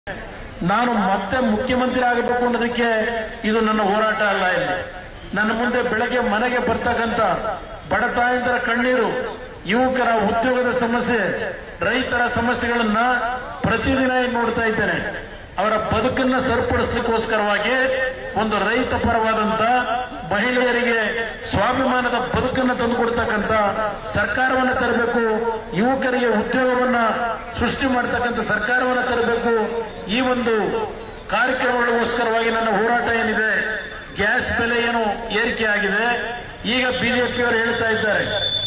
ನಾನು ಮತ್ತೆ ಮುಖ್ಯಮಂತ್ರಿ ಆಗಬೇಕು ಅನ್ನೋದಕ್ಕೆ ಇದು ನನ್ನ ಹೋರಾಟ ಅಲ್ಲ ಇಲ್ಲಿ ನನ್ನ ಮುಂದೆ ಬೆಳಗ್ಗೆ ಮನೆಗೆ ಬರ್ತಕ್ಕಂಥ ಬಡ ತಾಯಂದಿರ ಕಣ್ಣೀರು ಯುವಕರ ಉದ್ಯೋಗದ ಸಮಸ್ಯೆ ರೈತರ ಸಮಸ್ಯೆಗಳನ್ನ ಪ್ರತಿದಿನ ಇಲ್ಲಿ ನೋಡ್ತಾ ಇದ್ದೇನೆ ಅವರ ಬದುಕನ್ನ ಸರಿಪಡಿಸ್ಲಿಕ್ಕೋಸ್ಕರವಾಗಿ ಒಂದು ರೈತ ಪರವಾದಂತ ಮಹಿಳೆಯರಿಗೆ ಸ್ವಾಭಿಮಾನದ ಬದುಕನ್ನು ತಂದುಕೊಡ್ತಕ್ಕಂಥ ಸರ್ಕಾರವನ್ನ ತರಬೇಕು ಯುವಕರಿಗೆ ಉದ್ಯೋಗವನ್ನ ಸೃಷ್ಟಿ ಮಾಡತಕ್ಕಂಥ ಸರ್ಕಾರವನ್ನ ತರಬೇಕು ಈ ಒಂದು ಕಾರ್ಯಕ್ರಮಗಳಿಗೋಸ್ಕರವಾಗಿ ನನ್ನ ಹೋರಾಟ ಏನಿದೆ ಗ್ಯಾಸ್ ಬೆಲೆ ಏನು ಏರಿಕೆ ಆಗಿದೆ ಈಗ ಬಿಜೆಪಿಯವರು ಹೇಳ್ತಾ ಇದ್ದಾರೆ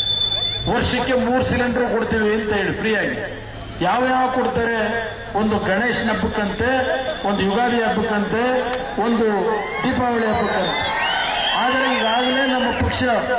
ವರ್ಷಕ್ಕೆ ಮೂರು ಸಿಲಿಂಡರ್ ಕೊಡ್ತೀವಿ ಅಂತ ಹೇಳಿ ಫ್ರೀಯಾಗಿ ಯಾವ ಯಾವ ಕೊಡ್ತಾರೆ ಒಂದು ಗಣೇಶನ ಹಬ್ಬಕ್ಕಂತೆ ಒಂದು ಯುಗಾದಿ ಹಬ್ಬಕ್ಕಂತೆ ಒಂದು ದೀಪಾವಳಿ ಹಬ್ಬಕ್ಕಂತೆ ಆದರೆ ಈಗಾಗಲೇ ನಮ್ಮ ಪಕ್ಷ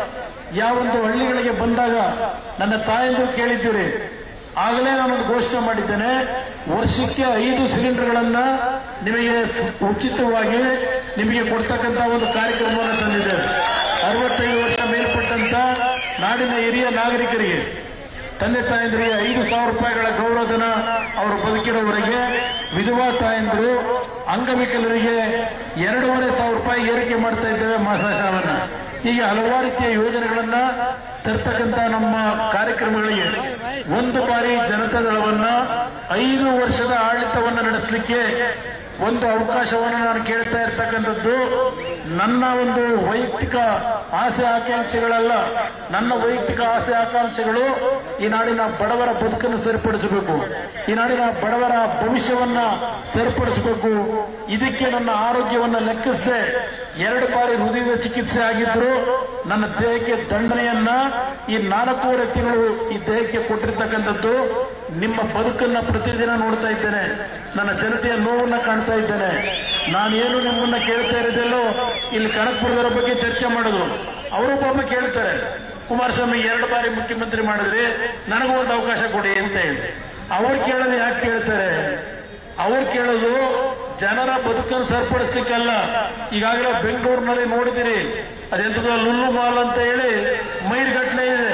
ಯಾವೊಂದು ಹಳ್ಳಿಗಳಿಗೆ ಬಂದಾಗ ನನ್ನ ತಾಯಂದು ಕೇಳಿದ್ದೀರಿ ಆಗಲೇ ನಾನೊಂದು ಘೋಷಣೆ ಮಾಡಿದ್ದೇನೆ ವರ್ಷಕ್ಕೆ ಐದು ಸಿಲಿಂಡರ್ಗಳನ್ನ ನಿಮಗೆ ಉಚಿತವಾಗಿ ನಿಮಗೆ ಕೊಡ್ತಕ್ಕಂಥ ಒಂದು ಕಾರ್ಯಕ್ರಮವನ್ನು ತಂದಿದ್ದೇವೆ ಅರವತ್ತೈದು ವರ್ಷ ಮೇಲ್ಪಟ್ಟಂತ ನಾಡಿನ ಹಿರಿಯ ನಾಗರಿಕರಿಗೆ ತಂದೆ ತಾಯಂದಿರಿಗೆ ಐದು ಸಾವಿರ ರೂಪಾಯಿಗಳ ಗೌರವಧನ ಅವರು ಬದುಕಿರೋವರೆಗೆ ವಿಧವಾ ತಾಯಂದಿರು ಅಂಗವಿಕಲರಿಗೆ ಎರಡೂವರೆ ಸಾವಿರ ರೂಪಾಯಿ ಏರಿಕೆ ಮಾಡ್ತಾ ಇದ್ದೇವೆ ಮಾಸಾಶಾವನ್ನ ಹೀಗೆ ಹಲವಾರು ರೀತಿಯ ಯೋಜನೆಗಳನ್ನ ತರ್ತಕ್ಕಂಥ ನಮ್ಮ ಕಾರ್ಯಕ್ರಮಗಳಿಗೆ ಒಂದು ಬಾರಿ ಜನತಾದಳವನ್ನ ಐದು ವರ್ಷದ ಆಡಳಿತವನ್ನು ನಡೆಸಲಿಕ್ಕೆ ಒಂದು ಅವಕಾಶವನ್ನು ನಾನು ಕೇಳ್ತಾ ಇರ್ತಕ್ಕಂಥದ್ದು ನನ್ನ ಒಂದು ವೈಯಕ್ತಿಕ ಆಸೆ ಆಕಾಂಕ್ಷೆಗಳಲ್ಲ ನನ್ನ ವೈಯಕ್ತಿಕ ಆಸೆ ಆಕಾಂಕ್ಷೆಗಳು ಈ ನಾಡಿನ ಬಡವರ ಬದುಕನ್ನು ಸರಿಪಡಿಸಬೇಕು ಈ ನಾಡಿನ ಬಡವರ ಭವಿಷ್ಯವನ್ನ ಸರಿಪಡಿಸಬೇಕು ಇದಕ್ಕೆ ನನ್ನ ಆರೋಗ್ಯವನ್ನ ಲೆಕ್ಕಿಸದೆ ಎರಡು ಬಾರಿ ಹೃದಯದ ಚಿಕಿತ್ಸೆ ಆಗಿದ್ರು ನನ್ನ ದೇಹಕ್ಕೆ ದಂಡನೆಯನ್ನ ಈ ನಾಲ್ಕೂವರೆ ತಿಂಗಳು ಈ ದೇಹಕ್ಕೆ ಕೊಟ್ಟಿರ್ತಕ್ಕಂಥದ್ದು ನಿಮ್ಮ ಬದುಕನ್ನ ಪ್ರತಿದಿನ ನೋಡ್ತಾ ಇದ್ದೇನೆ ನನ್ನ ಜನತೆಯ ನೋವನ್ನ ಕಾಣ್ತಾ ಇದ್ದೇನೆ ನಾನೇನು ನಿಮ್ಮನ್ನ ಕೇಳ್ತಾ ಇರೋದೆಲ್ಲೋ ಇಲ್ಲಿ ಕನಕಪುರದವರ ಬಗ್ಗೆ ಚರ್ಚೆ ಮಾಡೋದು ಅವರು ಪಾಪ ಕೇಳ್ತಾರೆ ಕುಮಾರಸ್ವಾಮಿ ಎರಡು ಬಾರಿ ಮುಖ್ಯಮಂತ್ರಿ ಮಾಡಿದ್ರಿ ನನಗೂ ಒಂದು ಅವಕಾಶ ಕೊಡಿ ಅಂತ ಹೇಳಿ ಅವ್ರು ಕೇಳೋದು ಯಾಕೆ ಕೇಳ್ತಾರೆ ಅವ್ರು ಕೇಳೋದು ಜನರ ಬದುಕನ್ನು ಸರಿಪಡಿಸ್ಲಿಕ್ಕಲ್ಲ ಈಗಾಗಲೇ ಬೆಂಗಳೂರಿನಲ್ಲಿ ನೋಡಿದಿರಿ ಅದೆಂತದ ಲುಲ್ಲು ಮಾಲ್ ಅಂತ ಹೇಳಿ ಮೈಲ್ಗಟ್ಲೆ ಇದೆ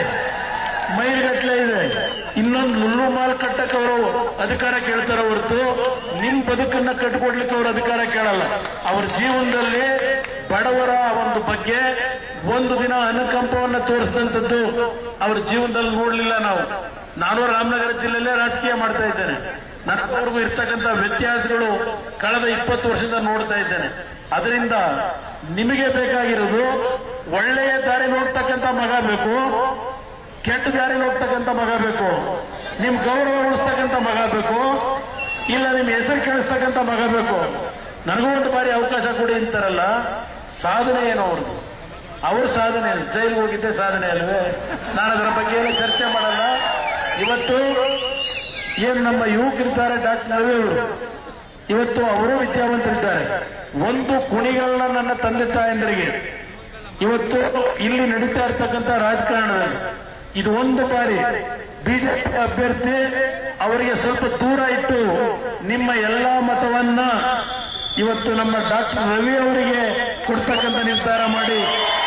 ಮೈಲ್ಗಟ್ಲೆ ಇದೆ ಇನ್ನೊಂದು ಲುಲ್ಲು ಮಾಲ್ ಕಟ್ಟಕ್ಕೆ ಅವರು ಅಧಿಕಾರ ಕೇಳ್ತಾರೆ ಹೊರತು ನಿಮ್ ಬದುಕನ್ನ ಕಟ್ಟಿಕೊಡ್ಲಿಕ್ಕೆ ಅವರು ಅಧಿಕಾರ ಕೇಳಲ್ಲ ಅವ್ರ ಜೀವನದಲ್ಲಿ ಬಡವರ ಒಂದು ಬಗ್ಗೆ ಒಂದು ದಿನ ಅನುಕಂಪವನ್ನ ತೋರಿಸಿದಂಥದ್ದು ಅವ್ರ ಜೀವನದಲ್ಲಿ ನೋಡ್ಲಿಲ್ಲ ನಾವು ನಾನು ರಾಮನಗರ ಜಿಲ್ಲೆಯಲ್ಲೇ ರಾಜಕೀಯ ಮಾಡ್ತಾ ಇದ್ದೇನೆ ನನಗವರೆಗೂ ಇರ್ತಕ್ಕಂಥ ವ್ಯತ್ಯಾಸಗಳು ಕಳೆದ ಇಪ್ಪತ್ತು ವರ್ಷದಿಂದ ನೋಡ್ತಾ ಇದ್ದೇನೆ ಅದರಿಂದ ನಿಮಗೆ ಬೇಕಾಗಿರೋದು ಒಳ್ಳೆಯ ದಾರಿ ನೋಡ್ತಕ್ಕಂಥ ಮಗ ಬೇಕು ಕೆಟ್ಟ ದಾರಿ ಹೋಗ್ತಕ್ಕಂಥ ಮಗ ಬೇಕು ನಿಮ್ ಗೌರವ ಉಳಿಸ್ತಕ್ಕಂಥ ಮಗ ಬೇಕು ಇಲ್ಲ ನಿಮ್ ಹೆಸರು ಕೇಳಿಸ್ತಕ್ಕಂಥ ಮಗ ಬೇಕು ನನಗೂ ಒಂದು ಬಾರಿ ಅವಕಾಶ ಕೊಡಿ ಅಂತಾರಲ್ಲ ಸಾಧನೆ ಏನು ಅವ್ರದ್ದು ಅವ್ರ ಸಾಧನೆ ಏನು? ಜೈಲಿಗೆ ಹೋಗಿದ್ದೆ ಸಾಧನೆ ಅಲ್ವೇ ನಾನು ಅದರ ಬಗ್ಗೆ ಏನು ಚರ್ಚೆ ಮಾಡಲ್ಲ ಇವತ್ತು ಏನು ನಮ್ಮ ಯುವಕರಿದ್ದಾರೆ ಡಾಕ್ಟರ್ ನಡುವೆ ಅವರು ಇವತ್ತು ಅವರು ವಿದ್ಯಾವಂತರಿದ್ದಾರೆ ಒಂದು ಕುಣಿಗಳನ್ನ ನನ್ನ ತಂದೆ ತಾಯಂದರಿಗೆ ಇವತ್ತು ಇಲ್ಲಿ ನಡೀತಾ ಇರ್ತಕ್ಕಂಥ ರಾಜಕಾರಣದಲ್ಲಿ ಇದು ಒಂದು ಬಾರಿ ಬಿಜೆಪಿ ಅಭ್ಯರ್ಥಿ ಅವರಿಗೆ ಸ್ವಲ್ಪ ದೂರ ಇಟ್ಟು ನಿಮ್ಮ ಎಲ್ಲಾ ಮತವನ್ನ ಇವತ್ತು ನಮ್ಮ ಡಾಕ್ಟರ್ ರವಿ ಅವರಿಗೆ ಕೊಡ್ತಕ್ಕಂಥ ನಿರ್ಧಾರ ಮಾಡಿ